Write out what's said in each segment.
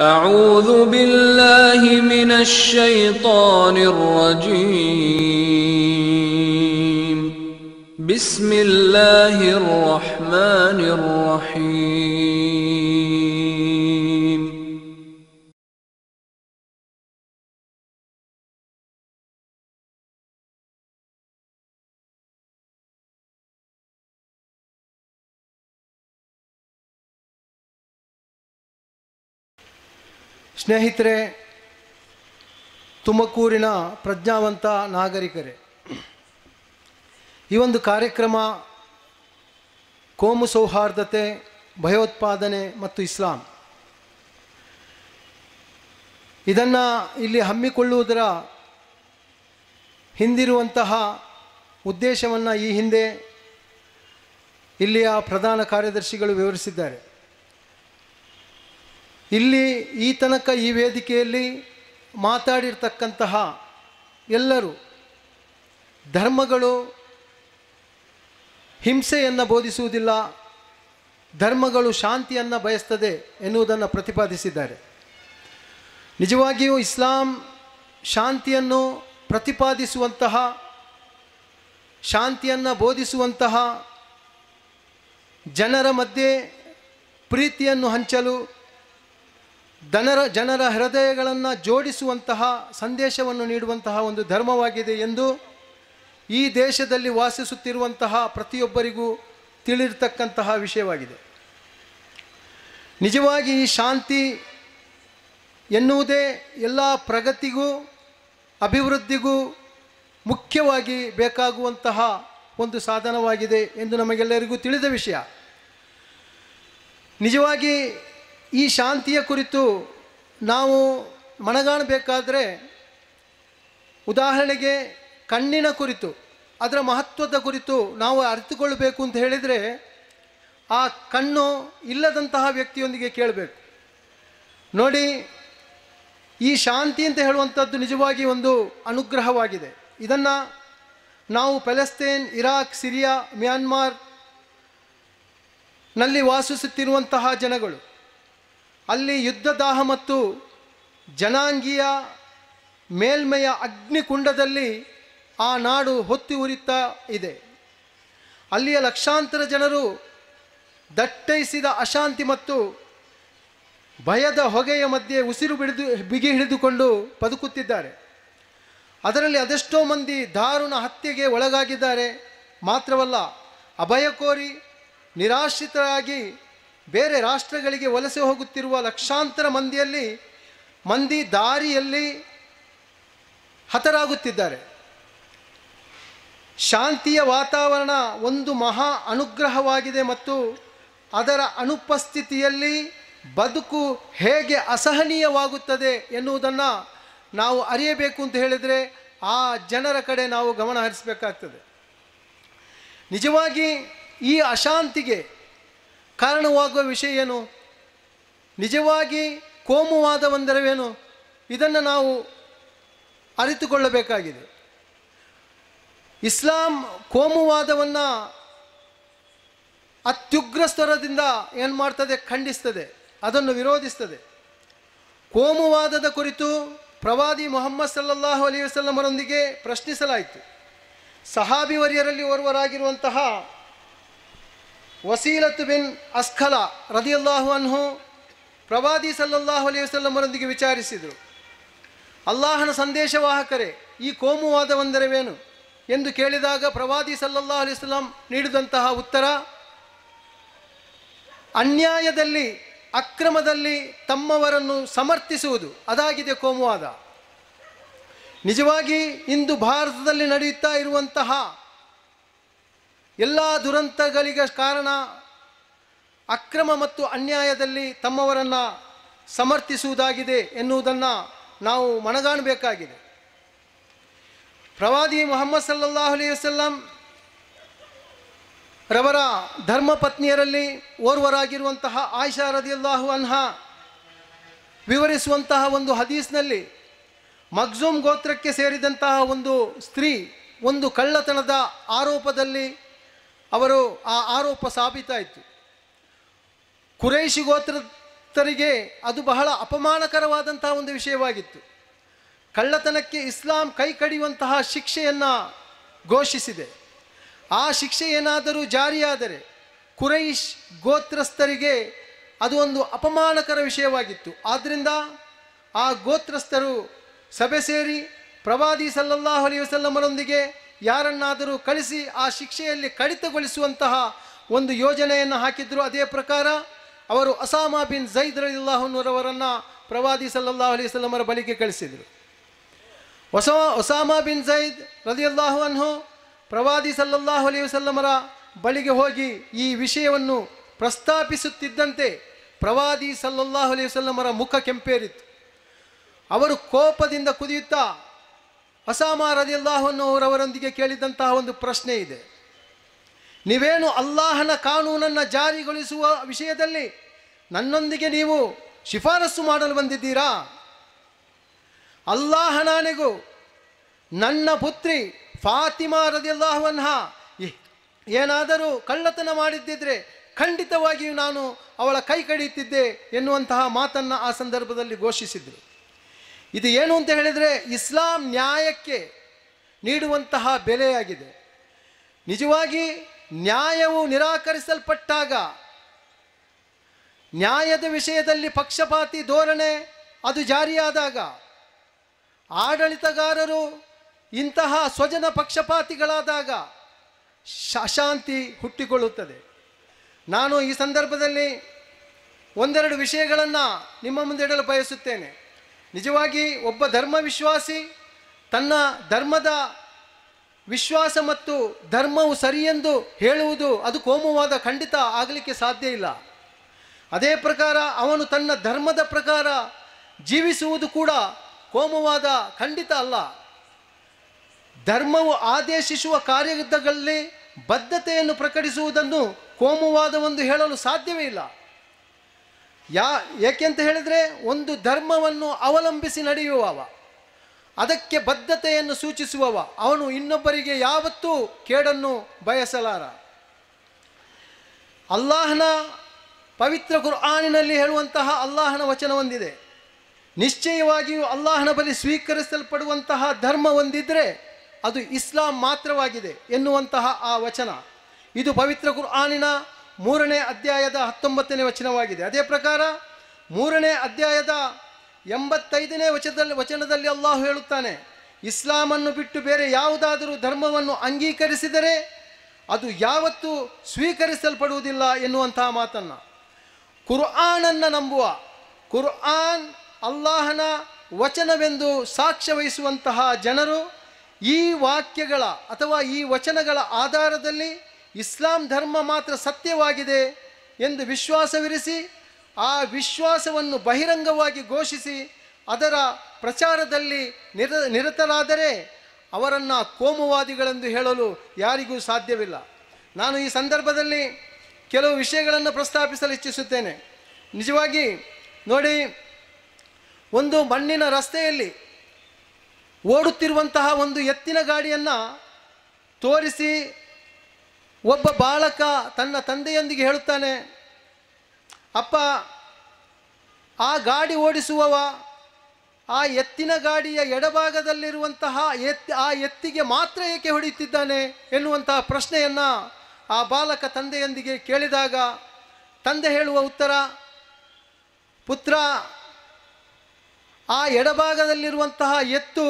أعوذ بالله من الشيطان الرجيم بسم الله الرحمن الرحيم ಸ್ನೇಹಿತರೆ ತುಮಕೂರಿನ ಪ್ರಜ್ಞಾವಂತ ನಾಗರಿಕರೇ ಈ ಒಂದು ಕಾರ್ಯಕ್ರಮ ಕೋಮು ಸೌಹಾರ್ದತೆ ಭಯೋತ್ಪಾದನೆ ಮತ್ತು ಇಸ್ಲಾಂ ಇದನ್ನು ಇಲ್ಲಿ ಹಮ್ಮಿಕೊಳ್ಳುವುದರ ಹಿಂದಿರುವಂತಹ ಉದ್ದೇಶವನ್ನು ಈ ಹಿಂದೆ ಇಲ್ಲಿಯ ಪ್ರಧಾನ ಕಾರ್ಯದರ್ಶಿಗಳು ವಿವರಿಸಿದ್ದಾರೆ ಇಲ್ಲಿ ಈ ತನಕ ಈ ವೇದಿಕೆಯಲ್ಲಿ ಮಾತಾಡಿರ್ತಕ್ಕಂತಹ ಎಲ್ಲರೂ ಧರ್ಮಗಳು ಹಿಂಸೆಯನ್ನು ಬೋಧಿಸುವುದಿಲ್ಲ ಧರ್ಮಗಳು ಶಾಂತಿಯನ್ನು ಬಯಸ್ತದೆ ಎನ್ನುವುದನ್ನು ಪ್ರತಿಪಾದಿಸಿದ್ದಾರೆ ನಿಜವಾಗಿಯೂ ಇಸ್ಲಾಂ ಶಾಂತಿಯನ್ನು ಪ್ರತಿಪಾದಿಸುವಂತಹ ಶಾಂತಿಯನ್ನು ಬೋಧಿಸುವಂತಹ ಜನರ ಮಧ್ಯೆ ಪ್ರೀತಿಯನ್ನು ಹಂಚಲು ದನರ ಜನರ ಹೃದಯಗಳನ್ನು ಜೋಡಿಸುವಂತಹ ಸಂದೇಶವನ್ನು ನೀಡುವಂತಹ ಒಂದು ಧರ್ಮವಾಗಿದೆ ಎಂದು ಈ ದೇಶದಲ್ಲಿ ವಾಸಿಸುತ್ತಿರುವಂತಹ ಪ್ರತಿಯೊಬ್ಬರಿಗೂ ತಿಳಿರ್ತಕ್ಕಂತಹ ವಿಷಯವಾಗಿದೆ ನಿಜವಾಗಿ ಈ ಶಾಂತಿ ಎನ್ನುವುದೇ ಎಲ್ಲ ಪ್ರಗತಿಗೂ ಅಭಿವೃದ್ಧಿಗೂ ಮುಖ್ಯವಾಗಿ ಬೇಕಾಗುವಂತಹ ಒಂದು ಸಾಧನವಾಗಿದೆ ಎಂದು ನಮಗೆಲ್ಲರಿಗೂ ತಿಳಿದ ವಿಷಯ ನಿಜವಾಗಿ ಈ ಶಾಂತಿಯ ಕುರಿತು ನಾವು ಮನಗಾಣಬೇಕಾದರೆ ಉದಾಹರಣೆಗೆ ಕಣ್ಣಿನ ಕುರಿತು ಅದರ ಮಹತ್ವದ ಕುರಿತು ನಾವು ಅರಿತುಕೊಳ್ಳಬೇಕು ಅಂತ ಹೇಳಿದರೆ ಆ ಕಣ್ಣು ಇಲ್ಲದಂತಹ ವ್ಯಕ್ತಿಯೊಂದಿಗೆ ಕೇಳಬೇಕು ನೋಡಿ ಈ ಶಾಂತಿ ಅಂತ ಹೇಳುವಂಥದ್ದು ನಿಜವಾಗಿ ಒಂದು ಅನುಗ್ರಹವಾಗಿದೆ ಇದನ್ನು ನಾವು ಪ್ಯಾಲೆಸ್ತೇನ್ ಇರಾಕ್ ಸಿರಿಯಾ ಮ್ಯಾನ್ಮಾರ್ ನಲ್ಲಿ ವಾಸಿಸುತ್ತಿರುವಂತಹ ಜನಗಳು ಅಲ್ಲಿ ಯುದ್ಧದಾಹ ಮತ್ತು ಜನಾಂಗೀಯ ಮೇಲ್ಮೆಯ ಅಗ್ನಿಕುಂಡದಲ್ಲಿ ಆ ನಾಡು ಹೊತ್ತಿ ಉರಿತಾ ಇದೆ ಅಲ್ಲಿಯ ಲಕ್ಷಾಂತರ ಜನರು ದಟ್ಟೈಸಿದ ಅಶಾಂತಿ ಮತ್ತು ಭಯದ ಹೊಗೆಯ ಮಧ್ಯೆ ಉಸಿರು ಬಿಡಿದು ಬಿಗಿ ಹಿಡಿದುಕೊಂಡು ಬದುಕುತ್ತಿದ್ದಾರೆ ಅದರಲ್ಲಿ ಅದೆಷ್ಟೋ ಮಂದಿ ದಾರುಣ ಹತ್ಯೆಗೆ ಒಳಗಾಗಿದ್ದಾರೆ ಮಾತ್ರವಲ್ಲ ಅಭಯ ಕೋರಿ ನಿರಾಶ್ರಿತರಾಗಿ ಬೇರೆ ರಾಷ್ಟ್ರಗಳಿಗೆ ವಲಸೆ ಹೋಗುತ್ತಿರುವ ಲಕ್ಷಾಂತರ ಮಂದಿಯಲ್ಲಿ ಮಂದಿ ದಾರಿಯಲ್ಲಿ ಹತರಾಗುತ್ತಿದ್ದಾರೆ ಶಾಂತಿಯ ವಾತಾವರಣ ಒಂದು ಮಹಾ ಅನುಗ್ರಹವಾಗಿದೆ ಮತ್ತು ಅದರ ಅನುಪಸ್ಥಿತಿಯಲ್ಲಿ ಬದುಕು ಹೇಗೆ ಅಸಹನೀಯವಾಗುತ್ತದೆ ಎನ್ನುವುದನ್ನು ನಾವು ಅರಿಯಬೇಕು ಅಂತ ಹೇಳಿದರೆ ಆ ಜನರ ಕಡೆ ನಾವು ಗಮನ ಹರಿಸಬೇಕಾಗ್ತದೆ ನಿಜವಾಗಿ ಈ ಅಶಾಂತಿಗೆ ಕಾರಣವಾಗುವ ವಿಷಯ ಏನು ನಿಜವಾಗಿ ಕೋಮುವಾದವೆಂದರೇನು ಇದನ್ನು ನಾವು ಅರಿತುಕೊಳ್ಳಬೇಕಾಗಿದೆ ಇಸ್ಲಾಂ ಕೋಮುವಾದವನ್ನು ಅತ್ಯುಗ್ರ ಸ್ತರದಿಂದ ಏನು ಮಾಡ್ತದೆ ಖಂಡಿಸ್ತದೆ ಅದನ್ನು ವಿರೋಧಿಸ್ತದೆ ಕೋಮುವಾದದ ಕುರಿತು ಪ್ರವಾದಿ ಮೊಹಮ್ಮದ್ ಸಲ್ಲಲ್ಲಾಹು ಅಲಿ ವಸಲ್ಲಮರೊಂದಿಗೆ ಪ್ರಶ್ನಿಸಲಾಯಿತು ಸಹಾಬಿ ವರಿಯರಲ್ಲಿ ಓರ್ವರಾಗಿರುವಂತಹ ವಸೀಲತ್ ಬಿನ್ ಅಸ್ಖಲ ರದಿಯಲ್ಲಾಹು ಅನ್ಹು ಪ್ರವಾದಿ ಸಲ್ಲಲ್ಲಾಹು ಅಲಿ ವಸಲ್ಲಮರೊಂದಿಗೆ ವಿಚಾರಿಸಿದರು ಅಲ್ಲಾಹನ ಸಂದೇಶವಾಹಕರೇ ಈ ಕೋಮುವಾದವೆಂದರೇನು ಎಂದು ಕೇಳಿದಾಗ ಪ್ರವಾದಿ ಸಲ್ಲಲ್ಲಾಹು ಅಲಿ ವಸಲ್ಲಂ ನೀಡಿದಂತಹ ಉತ್ತರ ಅನ್ಯಾಯದಲ್ಲಿ ಅಕ್ರಮದಲ್ಲಿ ತಮ್ಮವರನ್ನು ಸಮರ್ಥಿಸುವುದು ಅದಾಗಿದೆ ಕೋಮುವಾದ ನಿಜವಾಗಿ ಇಂದು ಭಾರತದಲ್ಲಿ ನಡೆಯುತ್ತಾ ಇರುವಂತಹ ಎಲ್ಲ ದುರಂತಗಳಿಗೆ ಕಾರಣ ಅಕ್ರಮ ಮತ್ತು ಅನ್ಯಾಯದಲ್ಲಿ ತಮ್ಮವರನ್ನು ಸಮರ್ಥಿಸುವುದಾಗಿದೆ ಎನ್ನುವುದನ್ನು ನಾವು ಮನಗಾಣಬೇಕಾಗಿದೆ ಪ್ರವಾದಿ ಮೊಹಮ್ಮದ್ ಸಲ್ಲಲ್ಲಾಹು ಅಲಿ ವಸಲ್ಲಂ ರವರ ಧರ್ಮಪತ್ನಿಯರಲ್ಲಿ ಓರ್ವರಾಗಿರುವಂತಹ ಆಯಿಷಾ ರದಿಯಲ್ಲಾಹು ಅನ್ಹಾ ವಿವರಿಸುವಂತಹ ಒಂದು ಹದೀಸ್ನಲ್ಲಿ ಮಗ್ಜೂಮ್ ಗೋತ್ರಕ್ಕೆ ಸೇರಿದಂತಹ ಒಂದು ಸ್ತ್ರೀ ಒಂದು ಕಳ್ಳತನದ ಆರೋಪದಲ್ಲಿ ಅವರು ಆ ಆರೋಪ ಸಾಬೀತಾಯಿತು ಕುರೈಶಿ ಗೋತ್ರ ಗೋತ್ರಸ್ಥರಿಗೆ ಅದು ಬಹಳ ಅಪಮಾನಕರವಾದಂತಹ ಒಂದು ವಿಷಯವಾಗಿತ್ತು ಕಳ್ಳತನಕ್ಕೆ ಇಸ್ಲಾಂ ಕೈ ಕಡಿಯುವಂತಹ ಶಿಕ್ಷೆಯನ್ನು ಘೋಷಿಸಿದೆ ಆ ಶಿಕ್ಷೆ ಏನಾದರೂ ಜಾರಿಯಾದರೆ ಕುರೈಶ್ ಗೋತ್ರಸ್ಥರಿಗೆ ಅದು ಒಂದು ಅಪಮಾನಕರ ವಿಷಯವಾಗಿತ್ತು ಆದ್ದರಿಂದ ಆ ಗೋತ್ರಸ್ಥರು ಸಭೆ ಸೇರಿ ಪ್ರವಾದಿ ಸಲ್ಲಲ್ಲಾಹು ಅಲೈಹಿ ವಸಲ್ಲಮರೊಂದಿಗೆ ಯಾರನ್ನಾದರೂ ಕಳಿಸಿ ಆ ಶಿಕ್ಷೆಯಲ್ಲಿ ಕಡಿತಗೊಳಿಸುವಂತಹ ಒಂದು ಯೋಜನೆಯನ್ನು ಹಾಕಿದ್ರು ಅದೇ ಪ್ರಕಾರ ಅವರು ಅಸಾಮಾ ಬಿನ್ ಜೈದ್ ರಲಿಲ್ಲಾಹುನವರನ್ನು ಪ್ರವಾದಿ ಸಲ್ಲಲ್ಲಾಹು ಅಲೈಹಿ ವಸಲ್ಲಮರ ಬಳಿಗೆ ಕಳಿಸಿದರು ಹೊಸ ಒಸಾಮಾ ಬಿನ್ ಜೈದ್ ರದಿಯಲ್ಲಾಹು ಅನ್ಹು ಪ್ರವಾದಿ ಸಲ್ಲಲ್ಲಾಹು ಅಲೈಹಿ ವಸಲ್ಲಮರ ಬಳಿಗೆ ಹೋಗಿ ಈ ವಿಷಯವನ್ನು ಪ್ರಸ್ತಾಪಿಸುತ್ತಿದ್ದಂತೆ ಪ್ರವಾದಿ ಸಲ್ಲಲ್ಲಾಹು ಅಲೈಹಿ ವಸಲ್ಲಮರ ಮುಖ ಕೆಂಪೇರಿತ್ತು ಅವರು ಕೋಪದಿಂದ ಕುದಿಯುತ್ತಾ ಅಸಾಮಾ ರದಿಯಲ್ಲಾಹು ಅವರವರೊಂದಿಗೆ ಕೇಳಿದಂತಹ ಒಂದು ಪ್ರಶ್ನೆ ಇದೆ ನೀವೇನು ಅಲ್ಲಾಹನ ಕಾನೂನನ್ನು ಜಾರಿಗೊಳಿಸುವ ವಿಷಯದಲ್ಲಿ ನನ್ನೊಂದಿಗೆ ನೀವು ಶಿಫಾರಸು ಮಾಡಲು ಬಂದಿದ್ದೀರಾ ಅಲ್ಲಾಹನಾನೆಗೂ ನನ್ನ ಪುತ್ರಿ ಫಾತಿಮಾ ರದಿಯಲ್ಲಾಹುವನ್ಹ ಏನಾದರೂ ಕಳ್ಳತನ ಮಾಡಿದ್ದಿದ್ರೆ ಖಂಡಿತವಾಗಿಯೂ ನಾನು ಅವಳ ಕೈ ಕಡಿಯುತ್ತಿದ್ದೆ ಎನ್ನುವಂತಹ ಮಾತನ್ನು ಆ ಸಂದರ್ಭದಲ್ಲಿ ಘೋಷಿಸಿದರು ಇದು ಏನು ಅಂತ ಹೇಳಿದರೆ ಇಸ್ಲಾಂ ನ್ಯಾಯಕ್ಕೆ ನೀಡುವಂತಹ ಬೆಲೆಯಾಗಿದೆ ನಿಜವಾಗಿ ನ್ಯಾಯವು ನಿರಾಕರಿಸಲ್ಪಟ್ಟಾಗ ನ್ಯಾಯದ ವಿಷಯದಲ್ಲಿ ಪಕ್ಷಪಾತಿ ಧೋರಣೆ ಅದು ಜಾರಿಯಾದಾಗ ಆಡಳಿತಗಾರರು ಇಂತಹ ಸ್ವಜನ ಪಕ್ಷಪಾತಿಗಳಾದಾಗ ಶ- ಅಶಾಂತಿ ಹುಟ್ಟಿಕೊಳ್ಳುತ್ತದೆ ನಾನು ಈ ಸಂದರ್ಭದಲ್ಲಿ ಒಂದೆರಡು ವಿಷಯಗಳನ್ನು ನಿಮ್ಮ ಮುಂದೆ ಇಡಲು ಬಯಸುತ್ತೇನೆ ನಿಜವಾಗಿ ಒಬ್ಬ ಧರ್ಮ ವಿಶ್ವಾಸಿ ತನ್ನ ಧರ್ಮದ ವಿಶ್ವಾಸ ಮತ್ತು ಧರ್ಮವು ಸರಿಯೆಂದು ಹೇಳುವುದು ಅದು ಕೋಮುವಾದ ಖಂಡಿತ ಆಗಲಿಕ್ಕೆ ಸಾಧ್ಯ ಇಲ್ಲ ಅದೇ ಪ್ರಕಾರ ಅವನು ತನ್ನ ಧರ್ಮದ ಪ್ರಕಾರ ಜೀವಿಸುವುದು ಕೂಡ ಕೋಮುವಾದ ಖಂಡಿತ ಅಲ್ಲ ಧರ್ಮವು ಆದೇಶಿಸುವ ಕಾರ್ಯಗಳಲ್ಲಿ ಬದ್ಧತೆಯನ್ನು ಪ್ರಕಟಿಸುವುದನ್ನು ಕೋಮುವಾದವೆಂದು ಹೇಳಲು ಸಾಧ್ಯವೇ ಇಲ್ಲ ಯಾ ಏಕೆಂತ ಹೇಳಿದರೆ ಒಂದು ಧರ್ಮವನ್ನು ಅವಲಂಬಿಸಿ ನಡೆಯುವವ ಅದಕ್ಕೆ ಬದ್ಧತೆಯನ್ನು ಸೂಚಿಸುವವ ಅವನು ಇನ್ನೊಬ್ಬರಿಗೆ ಯಾವತ್ತೂ ಕೇಡನ್ನು ಬಯಸಲಾರ ಅಲ್ಲಾಹನ ಪವಿತ್ರ ಕುರ್ಆನಿನಲ್ಲಿ ಹೇಳುವಂತಹ ಅಲ್ಲಾಹನ ವಚನ ಒಂದಿದೆ ನಿಶ್ಚಯವಾಗಿಯೂ ಅಲ್ಲಾಹನ ಬಳಿ ಸ್ವೀಕರಿಸಲ್ಪಡುವಂತಹ ಧರ್ಮ ಒಂದಿದ್ರೆ ಅದು ಇಸ್ಲಾಂ ಮಾತ್ರವಾಗಿದೆ ಎನ್ನುವಂತಹ ಆ ವಚನ ಇದು ಪವಿತ್ರ ಕುರ್ಆನಿನ ಮೂರನೇ ಅಧ್ಯಾಯದ ಹತ್ತೊಂಬತ್ತನೇ ವಚನವಾಗಿದೆ ಅದೇ ಪ್ರಕಾರ ಮೂರನೇ ಅಧ್ಯಾಯದ ಎಂಬತ್ತೈದನೇ ವಚನದಲ್ಲಿ ವಚನದಲ್ಲಿ ಅಲ್ಲಾಹು ಹೇಳುತ್ತಾನೆ ಇಸ್ಲಾಮನ್ನು ಬಿಟ್ಟು ಬೇರೆ ಯಾವುದಾದರೂ ಧರ್ಮವನ್ನು ಅಂಗೀಕರಿಸಿದರೆ ಅದು ಯಾವತ್ತೂ ಸ್ವೀಕರಿಸಲ್ಪಡುವುದಿಲ್ಲ ಎನ್ನುವಂತಹ ಮಾತನ್ನು ಕುರ್ಆನನ್ನು ನಂಬುವ ಕುರ್ಆನ್ ಅಲ್ಲಾಹನ ವಚನವೆಂದು ಸಾಕ್ಷ್ಯ ವಹಿಸುವಂತಹ ಜನರು ಈ ವಾಕ್ಯಗಳ ಅಥವಾ ಈ ವಚನಗಳ ಆಧಾರದಲ್ಲಿ ಇಸ್ಲಾಂ ಧರ್ಮ ಮಾತ್ರ ಸತ್ಯವಾಗಿದೆ ಎಂದು ವಿಶ್ವಾಸವಿರಿಸಿ ಆ ವಿಶ್ವಾಸವನ್ನು ಬಹಿರಂಗವಾಗಿ ಘೋಷಿಸಿ ಅದರ ಪ್ರಚಾರದಲ್ಲಿ ನಿರ ನಿರತರಾದರೆ ಅವರನ್ನು ಕೋಮುವಾದಿಗಳೆಂದು ಹೇಳಲು ಯಾರಿಗೂ ಸಾಧ್ಯವಿಲ್ಲ ನಾನು ಈ ಸಂದರ್ಭದಲ್ಲಿ ಕೆಲವು ವಿಷಯಗಳನ್ನು ಪ್ರಸ್ತಾಪಿಸಲು ಇಚ್ಛಿಸುತ್ತೇನೆ ನಿಜವಾಗಿ ನೋಡಿ ಒಂದು ಮಣ್ಣಿನ ರಸ್ತೆಯಲ್ಲಿ ಓಡುತ್ತಿರುವಂತಹ ಒಂದು ಎತ್ತಿನ ಗಾಡಿಯನ್ನು ತೋರಿಸಿ ಒಬ್ಬ ಬಾಲಕ ತನ್ನ ತಂದೆಯೊಂದಿಗೆ ಹೇಳುತ್ತಾನೆ ಅಪ್ಪ ಆ ಗಾಡಿ ಓಡಿಸುವವ ಆ ಎತ್ತಿನ ಗಾಡಿಯ ಎಡಭಾಗದಲ್ಲಿರುವಂತಹ ಎತ್ ಆ ಎತ್ತಿಗೆ ಮಾತ್ರ ಏಕೆ ಹೊಡೆಯುತ್ತಿದ್ದಾನೆ ಎನ್ನುವಂತಹ ಪ್ರಶ್ನೆಯನ್ನು ಆ ಬಾಲಕ ತಂದೆಯೊಂದಿಗೆ ಕೇಳಿದಾಗ ತಂದೆ ಹೇಳುವ ಉತ್ತರ ಪುತ್ರ ಆ ಎಡಭಾಗದಲ್ಲಿರುವಂತಹ ಎತ್ತು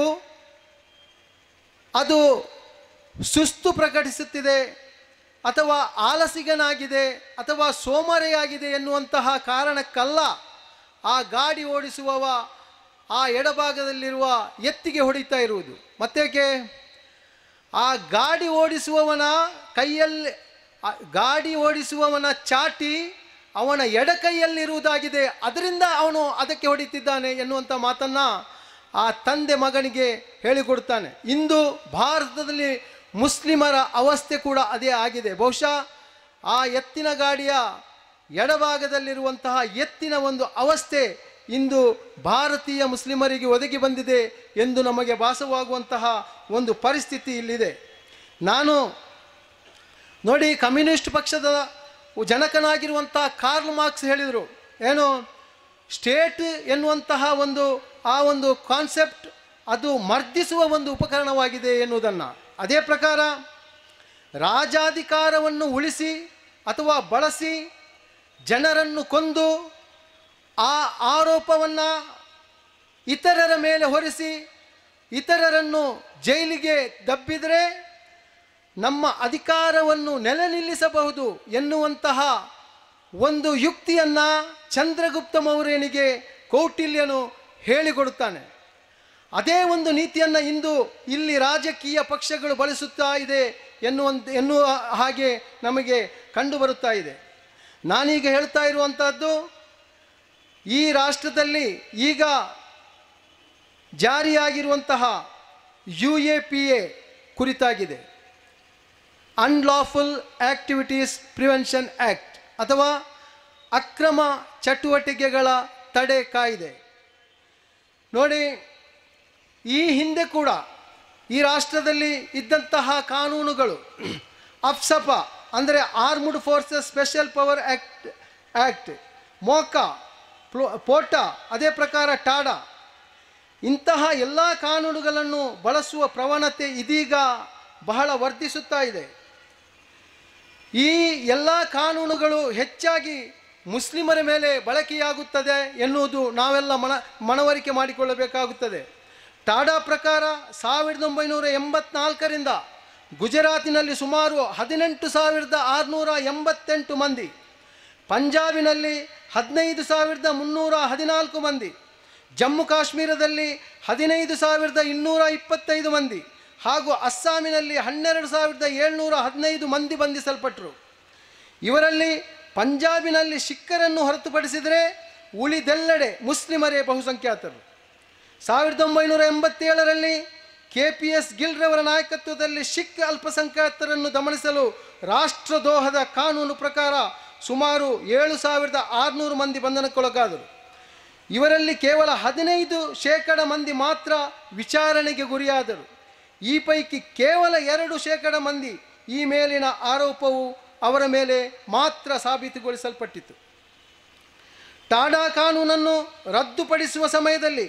ಅದು ಸುಸ್ತು ಪ್ರಕಟಿಸುತ್ತಿದೆ ಅಥವಾ ಆಲಸಿಗನಾಗಿದೆ ಅಥವಾ ಸೋಮರೆಯಾಗಿದೆ ಎನ್ನುವಂತಹ ಕಾರಣಕ್ಕಲ್ಲ ಆ ಗಾಡಿ ಓಡಿಸುವವ ಆ ಎಡಭಾಗದಲ್ಲಿರುವ ಎತ್ತಿಗೆ ಹೊಡಿತಾ ಇರುವುದು ಮತ್ತೇಕೆ ಆ ಗಾಡಿ ಓಡಿಸುವವನ ಕೈಯಲ್ಲಿ ಆ ಗಾಡಿ ಓಡಿಸುವವನ ಚಾಟಿ ಅವನ ಎಡಕೈಯಲ್ಲಿರುವುದಾಗಿದೆ ಅದರಿಂದ ಅವನು ಅದಕ್ಕೆ ಹೊಡಿತಿದ್ದಾನೆ ಎನ್ನುವಂಥ ಮಾತನ್ನು ಆ ತಂದೆ ಮಗನಿಗೆ ಹೇಳಿಕೊಡ್ತಾನೆ ಇಂದು ಭಾರತದಲ್ಲಿ ಮುಸ್ಲಿಮರ ಅವಸ್ಥೆ ಕೂಡ ಅದೇ ಆಗಿದೆ ಬಹುಶಃ ಆ ಎತ್ತಿನ ಗಾಡಿಯ ಎಡಭಾಗದಲ್ಲಿರುವಂತಹ ಎತ್ತಿನ ಒಂದು ಅವಸ್ಥೆ ಇಂದು ಭಾರತೀಯ ಮುಸ್ಲಿಮರಿಗೆ ಒದಗಿ ಬಂದಿದೆ ಎಂದು ನಮಗೆ ಭಾಸವಾಗುವಂತಹ ಒಂದು ಪರಿಸ್ಥಿತಿ ಇಲ್ಲಿದೆ ನಾನು ನೋಡಿ ಕಮ್ಯುನಿಸ್ಟ್ ಪಕ್ಷದ ಜನಕನಾಗಿರುವಂಥ ಕಾರ್ಲ್ ಮಾರ್ಕ್ಸ್ ಹೇಳಿದರು ಏನು ಸ್ಟೇಟ್ ಎನ್ನುವಂತಹ ಒಂದು ಆ ಒಂದು ಕಾನ್ಸೆಪ್ಟ್ ಅದು ಮರ್ದಿಸುವ ಒಂದು ಉಪಕರಣವಾಗಿದೆ ಎನ್ನುವುದನ್ನು ಅದೇ ಪ್ರಕಾರ ರಾಜಾಧಿಕಾರವನ್ನು ಉಳಿಸಿ ಅಥವಾ ಬಳಸಿ ಜನರನ್ನು ಕೊಂದು ಆ ಆರೋಪವನ್ನು ಇತರರ ಮೇಲೆ ಹೊರಿಸಿ ಇತರರನ್ನು ಜೈಲಿಗೆ ದಬ್ಬಿದರೆ ನಮ್ಮ ಅಧಿಕಾರವನ್ನು ನೆಲೆ ನಿಲ್ಲಿಸಬಹುದು ಎನ್ನುವಂತಹ ಒಂದು ಯುಕ್ತಿಯನ್ನು ಚಂದ್ರಗುಪ್ತ ಮೌರ್ಯನಿಗೆ ಕೌಟಿಲ್ಯನು ಹೇಳಿಕೊಡುತ್ತಾನೆ ಅದೇ ಒಂದು ನೀತಿಯನ್ನು ಇಂದು ಇಲ್ಲಿ ರಾಜಕೀಯ ಪಕ್ಷಗಳು ಬಳಸುತ್ತಾ ಇದೆ ಎನ್ನುವಂತ ಎನ್ನುವ ಹಾಗೆ ನಮಗೆ ಕಂಡು ಬರುತ್ತಾ ಇದೆ ನಾನೀಗ ಹೇಳ್ತಾ ಇರುವಂಥದ್ದು ಈ ರಾಷ್ಟ್ರದಲ್ಲಿ ಈಗ ಜಾರಿಯಾಗಿರುವಂತಹ ಯು ಎ ಪಿ ಎ ಕುರಿತಾಗಿದೆ ಅನ್ಲಾಫುಲ್ ಆಕ್ಟಿವಿಟೀಸ್ ಪ್ರಿವೆನ್ಷನ್ ಆ್ಯಕ್ಟ್ ಅಥವಾ ಅಕ್ರಮ ಚಟುವಟಿಕೆಗಳ ತಡೆ ಕಾಯ್ದೆ ನೋಡಿ ಈ ಹಿಂದೆ ಕೂಡ ಈ ರಾಷ್ಟ್ರದಲ್ಲಿ ಇದ್ದಂತಹ ಕಾನೂನುಗಳು ಅಫ್ಸಪ ಅಂದರೆ armed forces special power act act MCOCA ಪ್ಲೋ- ಪೋಟಾ ಅದೇ ಪ್ರಕಾರ ಟಾಡಾ ಇಂತಹ ಎಲ್ಲ ಕಾನೂನುಗಳನ್ನು ಬಳಸುವ ಪ್ರವಣತೆ ಇದೀಗ ಬಹಳ ವರ್ಧಿಸುತ್ತಾ ಇದೆ ಈ ಎಲ್ಲ ಕಾನೂನುಗಳು ಹೆಚ್ಚಾಗಿ ಮುಸ್ಲಿಮರ ಮೇಲೆ ಬಳಕೆಯಾಗುತ್ತದೆ ಎನ್ನುವುದು ನಾವೆಲ್ಲ ಮನ ಮನವರಿಕೆ ಮಾಡಿಕೊಳ್ಳಬೇಕಾಗುತ್ತದೆ ಟಾಡಾ ಪ್ರಕಾರ ಸಾವಿರದ ಒಂಬೈನೂರ ಎಂಬತ್ನಾಲ್ಕರಿಂದ ಗುಜರಾತಿನಲ್ಲಿ ಸುಮಾರು ಹದಿನೆಂಟು ಸಾವಿರದ ಆರುನೂರ ಎಂಬತ್ತೆಂಟು ಮಂದಿ ಪಂಜಾಬಿನಲ್ಲಿ ಹದಿನೈದು ಸಾವಿರದ ಮುನ್ನೂರ ಹದಿನಾಲ್ಕು ಮಂದಿ ಜಮ್ಮು ಕಾಶ್ಮೀರದಲ್ಲಿ ಹದಿನೈದು ಸಾವಿರದ ಇನ್ನೂರ ಇಪ್ಪತ್ತೈದು ಮಂದಿ ಹಾಗೂ ಅಸ್ಸಾಮಿನಲ್ಲಿ ಹನ್ನೆರಡು ಸಾವಿರದ ಏಳ್ನೂರ ಹದಿನೈದು ಮಂದಿ ಬಂಧಿಸಲ್ಪಟ್ಟರು ಇವರಲ್ಲಿ ಪಂಜಾಬಿನಲ್ಲಿ ಸಿಖ್ಖರನ್ನು ಹೊರತುಪಡಿಸಿದರೆ ಉಳಿದೆಲ್ಲೆಡೆ ಮುಸ್ಲಿಮರೇ ಬಹುಸಂಖ್ಯಾತರು ಸಾವಿರದ ಒಂಬೈನೂರ ಎಂಬತ್ತೇಳರಲ್ಲಿ ಕೆ ಪಿ ಎಸ್ ಗಿಲ್ರವರ ನಾಯಕತ್ವದಲ್ಲಿ ಸಿಖ್ ಅಲ್ಪಸಂಖ್ಯಾತರನ್ನು ದಮನಿಸಲು ರಾಷ್ಟ್ರದ್ರೋಹದ ಕಾನೂನು ಪ್ರಕಾರ ಸುಮಾರು ಏಳು ಸಾವಿರದ ಆರುನೂರು ಮಂದಿ ಬಂಧನಕ್ಕೊಳಗಾದರು ಇವರಲ್ಲಿ ಕೇವಲ ಹದಿನೈದು ಶೇಕಡ ಮಂದಿ ಮಾತ್ರ ವಿಚಾರಣೆಗೆ ಗುರಿಯಾದರು ಈ ಪೈಕಿ ಕೇವಲ ಎರಡು ಶೇಕಡ ಮಂದಿ ಈ ಮೇಲಿನ ಆರೋಪವು ಅವರ ಮೇಲೆ ಮಾತ್ರ ಸಾಬೀತುಗೊಳಿಸಲ್ಪಟ್ಟಿತು ಟಾಡಾ ಕಾನೂನನ್ನು ರದ್ದುಪಡಿಸುವ ಸಮಯದಲ್ಲಿ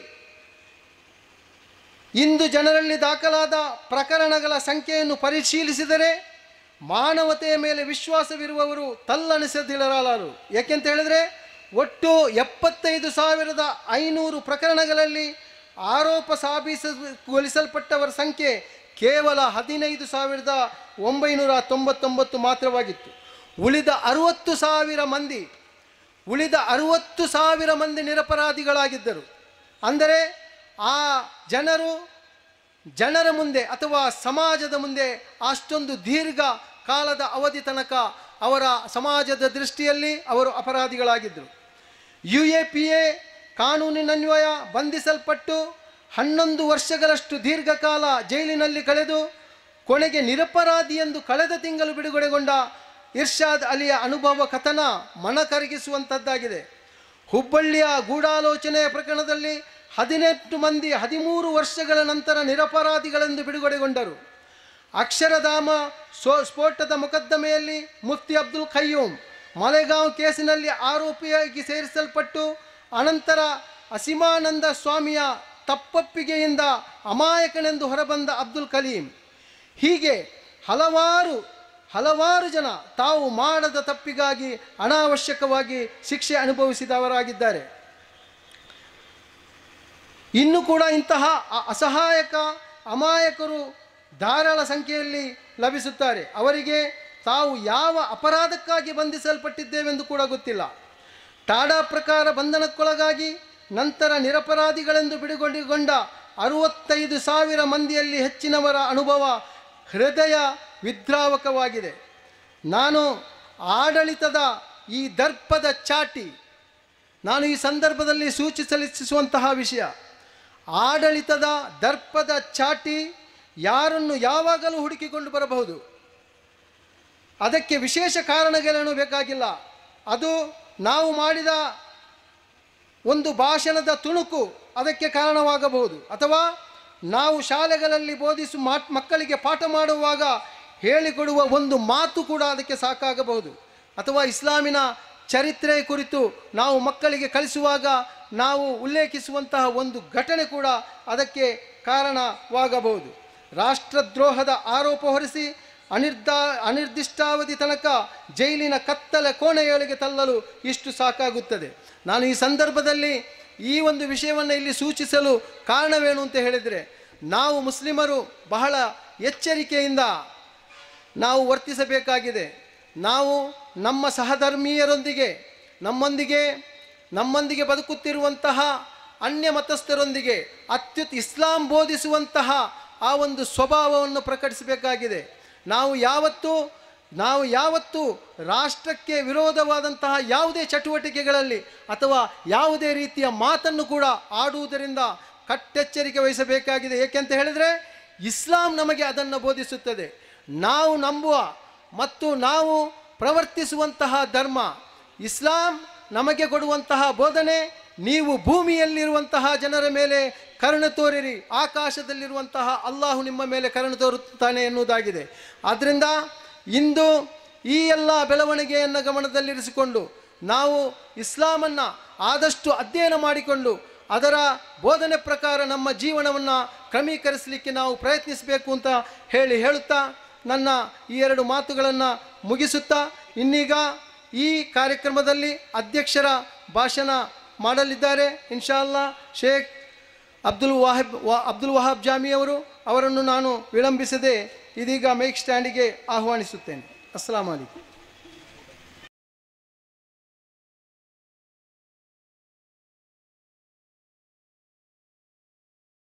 ಇಂದು ಜನರಲ್ಲಿ ದಾಖಲಾದ ಪ್ರಕರಣಗಳ ಸಂಖ್ಯೆಯನ್ನು ಪರಿಶೀಲಿಸಿದರೆ ಮಾನವತೆಯ ಮೇಲೆ ವಿಶ್ವಾಸವಿರುವವರು ತಲ್ಲಣಿಸದಿರಲಾರರು ಏಕೆಂತ ಹೇಳಿದರೆ ಒಟ್ಟು ಎಪ್ಪತ್ತೈದು ಸಾವಿರದ ಐನೂರು ಪ್ರಕರಣಗಳಲ್ಲಿ ಆರೋಪ ಸಾಬೀಸುಗೊಳಿಸಲ್ಪಟ್ಟವರ ಸಂಖ್ಯೆ ಕೇವಲ ಹದಿನೈದು ಸಾವಿರದ ಒಂಬೈನೂರ ತೊಂಬತ್ತೊಂಬತ್ತು ಮಾತ್ರವಾಗಿತ್ತು ಉಳಿದ ಅರುವತ್ತು ಸಾವಿರ ಮಂದಿ ಉಳಿದ ಅರುವತ್ತು ಸಾವಿರ ಮಂದಿ ನಿರಪರಾಧಿಗಳಾಗಿದ್ದರು ಅಂದರೆ ಆ ಜನರು ಜನರ ಮುಂದೆ ಅಥವಾ ಸಮಾಜದ ಮುಂದೆ ಅಷ್ಟೊಂದು ದೀರ್ಘ ಕಾಲದ ಅವಧಿ ತನಕ ಅವರ ಸಮಾಜದ ದೃಷ್ಟಿಯಲ್ಲಿ ಅವರು ಅಪರಾಧಿಗಳಾಗಿದ್ದರು ಯು ಎ ಪಿ ಎ ಕಾನೂನಿನನ್ವಯ ಬಂಧಿಸಲ್ಪಟ್ಟು ಹನ್ನೊಂದು ವರ್ಷಗಳಷ್ಟು ದೀರ್ಘಕಾಲ ಜೈಲಿನಲ್ಲಿ ಕಳೆದು ಕೊನೆಗೆ ನಿರಪರಾಧಿ ಎಂದು ಕಳೆದ ತಿಂಗಳು ಬಿಡುಗಡೆಗೊಂಡ ಇರ್ಷಾದ್ ಅಲಿಯ ಅನುಭವ ಕಥನ ಮನ ಕರಗಿಸುವಂಥದ್ದಾಗಿದೆ ಹುಬ್ಬಳ್ಳಿಯ ಗೂಢಾಲೋಚನೆಯ ಪ್ರಕರಣದಲ್ಲಿ ಹದಿನೆಂಟು ಮಂದಿ ಹದಿಮೂರು ವರ್ಷಗಳ ನಂತರ ನಿರಪರಾಧಿಗಳೆಂದು ಬಿಡುಗಡೆಗೊಂಡರು ಅಕ್ಷರಧಾಮ ಸೋ ಸ್ಫೋಟದ ಮೊಕದ್ದಮೆಯಲ್ಲಿ ಮುಫ್ತಿ ಅಬ್ದುಲ್ ಖಯ್ಯೂಮ್ ಮಲೆಗಾಂವ್ ಕೇಸಿನಲ್ಲಿ ಆರೋಪಿಯಾಗಿ ಸೇರಿಸಲ್ಪಟ್ಟು ಅನಂತರ ಅಸಿಮಾನಂದ ಸ್ವಾಮಿಯ ತಪ್ಪೊಪ್ಪಿಗೆಯಿಂದ ಅಮಾಯಕನೆಂದು ಹೊರಬಂದ ಅಬ್ದುಲ್ ಕಲೀಂ ಹೀಗೆ ಹಲವಾರು ಹಲವಾರು ಜನ ತಾವು ಮಾಡದ ತಪ್ಪಿಗಾಗಿ ಅನಾವಶ್ಯಕವಾಗಿ ಶಿಕ್ಷೆ ಅನುಭವಿಸಿದವರಾಗಿದ್ದಾರೆ ಇನ್ನು ಕೂಡ ಇಂತಹ ಅ- ಅಸಹಾಯಕ ಅಮಾಯಕರು ಧಾರಾಳ ಸಂಖ್ಯೆಯಲ್ಲಿ ಲಭಿಸುತ್ತಾರೆ ಅವರಿಗೆ ತಾವು ಯಾವ ಅಪರಾಧಕ್ಕಾಗಿ ಬಂಧಿಸಲ್ಪಟ್ಟಿದ್ದೇವೆಂದು ಕೂಡ ಗೊತ್ತಿಲ್ಲ ಟಾಡಾ ಪ್ರಕಾರ ಬಂಧನಕ್ಕೊಳಗಾಗಿ ನಂತರ ನಿರಪರಾಧಿಗಳೆಂದು ಬಿಡುಗಡೆಗೊಂಡ ಅರುವತ್ತೈದು ಸಾವಿರ ಮಂದಿಯಲ್ಲಿ ಹೆಚ್ಚಿನವರ ಅನುಭವ ಹೃದಯ ವಿದ್ರಾವಕವಾಗಿದೆ ನಾನು ಆಡಳಿತದ ಈ ದರ್ಪದ ಚಾಟಿ ನಾನು ಈ ಸಂದರ್ಭದಲ್ಲಿ ಸೂಚಿಸಲಿಚ್ಛಿಸುವಂತಹ ವಿಷಯ ಆಡಳಿತದ ದರ್ಪದ ಚಾಟಿ ಯಾರನ್ನು ಯಾವಾಗಲೂ ಹುಡುಕಿಕೊಂಡು ಬರಬಹುದು ಅದಕ್ಕೆ ವಿಶೇಷ ಕಾರಣಗಳೇನು ಬೇಕಾಗಿಲ್ಲ ಅದು ನಾವು ಮಾಡಿದ ಒಂದು ಭಾಷಣದ ತುಣುಕು ಅದಕ್ಕೆ ಕಾರಣವಾಗಬಹುದು ಅಥವಾ ನಾವು ಶಾಲೆಗಳಲ್ಲಿ ಬೋಧಿಸು ಮಾಟ್ ಮಕ್ಕಳಿಗೆ ಪಾಠ ಮಾಡುವಾಗ ಹೇಳಿಕೊಡುವ ಒಂದು ಮಾತು ಕೂಡ ಅದಕ್ಕೆ ಸಾಕಾಗಬಹುದು ಅಥವಾ ಇಸ್ಲಾಮಿನ ಚರಿತ್ರೆ ಕುರಿತು ನಾವು ಮಕ್ಕಳಿಗೆ ಕಲಿಸುವಾಗ ನಾವು ಉಲ್ಲೇಖಿಸುವಂತಹ ಒಂದು ಘಟನೆ ಕೂಡ ಅದಕ್ಕೆ ಕಾರಣವಾಗಬಹುದು ರಾಷ್ಟ್ರದ್ರೋಹದ ಆರೋಪ ಹೊರಿಸಿ ಅನಿರ್ದಾ ಅನಿರ್ದಿಷ್ಟಾವಧಿ ತನಕ ಜೈಲಿನ ಕತ್ತಲ ಕೋಣೆಯೊಳಗೆ ತಳ್ಳಲು ಇಷ್ಟು ಸಾಕಾಗುತ್ತದೆ ನಾನು ಈ ಸಂದರ್ಭದಲ್ಲಿ ಈ ಒಂದು ವಿಷಯವನ್ನು ಇಲ್ಲಿ ಸೂಚಿಸಲು ಕಾರಣವೇನು ಅಂತ ಹೇಳಿದರೆ ನಾವು ಮುಸ್ಲಿಮರು ಬಹಳ ಎಚ್ಚರಿಕೆಯಿಂದ ನಾವು ವರ್ತಿಸಬೇಕಾಗಿದೆ ನಾವು ನಮ್ಮ ಸಹಧರ್ಮೀಯರೊಂದಿಗೆ ನಮ್ಮೊಂದಿಗೆ ನಮ್ಮೊಂದಿಗೆ ಬದುಕುತ್ತಿರುವಂತಹ ಅನ್ಯ ಮತಸ್ಥರೊಂದಿಗೆ ಅತ್ಯುತ್ ಇಸ್ಲಾಂ ಬೋಧಿಸುವಂತಹ ಆ ಒಂದು ಸ್ವಭಾವವನ್ನು ಪ್ರಕಟಿಸಬೇಕಾಗಿದೆ ನಾವು ಯಾವತ್ತೂ ನಾವು ಯಾವತ್ತೂ ರಾಷ್ಟ್ರಕ್ಕೆ ವಿರೋಧವಾದಂತಹ ಯಾವುದೇ ಚಟುವಟಿಕೆಗಳಲ್ಲಿ ಅಥವಾ ಯಾವುದೇ ರೀತಿಯ ಮಾತನ್ನು ಕೂಡ ಆಡುವುದರಿಂದ ಕಟ್ಟೆಚ್ಚರಿಕೆ ವಹಿಸಬೇಕಾಗಿದೆ ಏಕೆಂತ ಹೇಳಿದರೆ ಇಸ್ಲಾಂ ನಮಗೆ ಅದನ್ನು ಬೋಧಿಸುತ್ತದೆ ನಾವು ನಂಬುವ ಮತ್ತು ನಾವು ಪ್ರವರ್ತಿಸುವಂತಹ ಧರ್ಮ ಇಸ್ಲಾಂ ನಮಗೆ ಕೊಡುವಂತಹ ಬೋಧನೆ ನೀವು ಭೂಮಿಯಲ್ಲಿರುವಂತಹ ಜನರ ಮೇಲೆ ಕರುಣೆ ತೋರಿರಿ ಆಕಾಶದಲ್ಲಿರುವಂತಹ ಅಲ್ಲಾಹು ನಿಮ್ಮ ಮೇಲೆ ಕರುಣೆ ತೋರುತ್ತಾನೆ ಎನ್ನುವುದಾಗಿದೆ ಆದ್ದರಿಂದ ಇಂದು ಈ ಎಲ್ಲ ಬೆಳವಣಿಗೆಯನ್ನು ಗಮನದಲ್ಲಿರಿಸಿಕೊಂಡು ನಾವು ಇಸ್ಲಾಮನ್ನು ಆದಷ್ಟು ಅಧ್ಯಯನ ಮಾಡಿಕೊಂಡು ಅದರ ಬೋಧನೆ ಪ್ರಕಾರ ನಮ್ಮ ಜೀವನವನ್ನು ಕ್ರಮೀಕರಿಸಲಿಕ್ಕೆ ನಾವು ಪ್ರಯತ್ನಿಸಬೇಕು ಅಂತ ಹೇಳಿ ಹೇಳುತ್ತಾ ನನ್ನ ಈ ಎರಡು ಮಾತುಗಳನ್ನು ಮುಗಿಸುತ್ತಾ ಇನ್ನೀಗ ಈ ಕಾರ್ಯಕ್ರಮದಲ್ಲಿ ಅಧ್ಯಕ್ಷರ ಭಾಷಣ ಮಾಡಲಿದ್ದಾರೆ ಇನ್ಶಾ ಅಲ್ಲಾ ಶೇಖ್ ಅಬ್ದುಲ್ ವಾಹಿಬ್ ವಾ ಅಬ್ದುಲ್ ವಹಾಬ್ ಜಾಮಿ ಅವರು ಅವರನ್ನು ನಾನು ವಿಳಂಬಿಸದೆ ಇದೀಗ ಮೈಕ್ ಸ್ಟ್ಯಾಂಡಿಗೆ ಆಹ್ವಾನಿಸುತ್ತೇನೆ ಅಸ್ಸಲಾಂ ಅಲೈಕುಂ